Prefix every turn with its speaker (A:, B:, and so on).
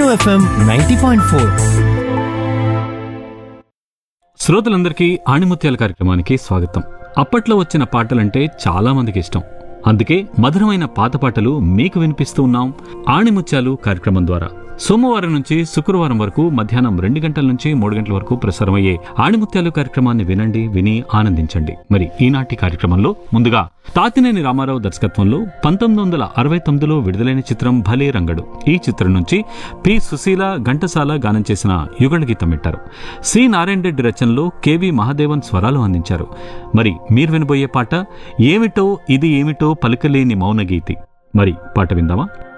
A: FM ninety point four
B: శ్రోతలందరికీ ఆణిముత్యాల కార్యక్రమానికి స్వాగతం అప్పట్లో వచ్చిన పాటలంటే చాలా మందికి ఇష్టం అందుకే మధురమైన పాత పాటలు మీకు వినిపిస్తూ ఉన్నాం ఆణిముత్యాలు కార్యక్రమం ద్వారా సోమవారం నుంచి శుక్రవారం వరకు మధ్యాహ్నం రెండు గంటల నుంచి మూడు గంటల వరకు ప్రసారమయ్యే ఆణిముత్యాలు కార్యక్రమాన్ని వినండి విని ఆనందించండి మరి ఈనాటి కార్యక్రమంలో ముందుగా తాతినేని రామారావు దర్శకత్వంలో పంతొమ్మిది వందల అరవై తొమ్మిదిలో విడుదలైన చిత్రం భలే రంగడు ఈ చిత్రం నుంచి పి సుశీల ఘంటసాల గానం చేసిన యుగళ గీతం పెట్టారు సి నారాయణ రెడ్డి రచనలో కెవి మహాదేవన్ స్వరాలు అందించారు మరి మీరు వినబోయే పాట ఏమిటో ఇది ఏమిటో పలుకలేని మౌనగీతి మరి పాట విందామా